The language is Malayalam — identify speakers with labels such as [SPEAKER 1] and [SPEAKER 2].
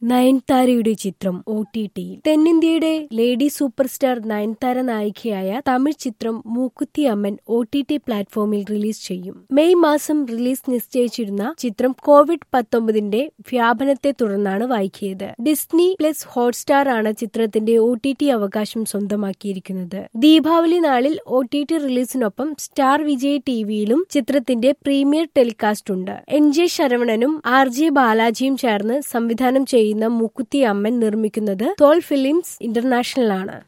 [SPEAKER 1] നയൻതാരയുടെ ചിത്രം ഒ ടി ടിയിൽ തെന്നിന്ത്യയുടെ ലേഡി സൂപ്പർ സ്റ്റാർ നയൻതാര നായികയായ തമിഴ് ചിത്രം Mookuthi Amman O T T പ്ലാറ്റ്ഫോമിൽ റിലീസ് ചെയ്യും മെയ് മാസം റിലീസ് നിശ്ചയിച്ചിരുന്ന ചിത്രം കോവിഡ് പത്തൊമ്പതിന്റെ വ്യാപനത്തെ തുടർന്നാണ് വായിക്കിയത് ഡിസ്നി പ്ലസ് ഹോട്ട്സ്റ്റാർ ആണ് ചിത്രത്തിന്റെ ഒ ടി ടി അവകാശം സ്വന്തമാക്കിയിരിക്കുന്നത് ദീപാവലി നാളിൽ ഒ ടി ടി റിലീസിനൊപ്പം സ്റ്റാർ വിജയ് ടിവിയിലും ചിത്രത്തിന്റെ പ്രീമിയർ ടെലികാസ്റ്റ് ഉണ്ട് എൻ ജെ ശരവണനും ആർ ജെ ബാലാജിയും ചേർന്ന് സംവിധാനം ചെയ്യുന്ന മൂക്കുത്തി അമ്മൻ നിർമ്മിക്കുന്നത് തോൾ ഫിലിംസ് ഇന്റർനാഷണൽ ആണ്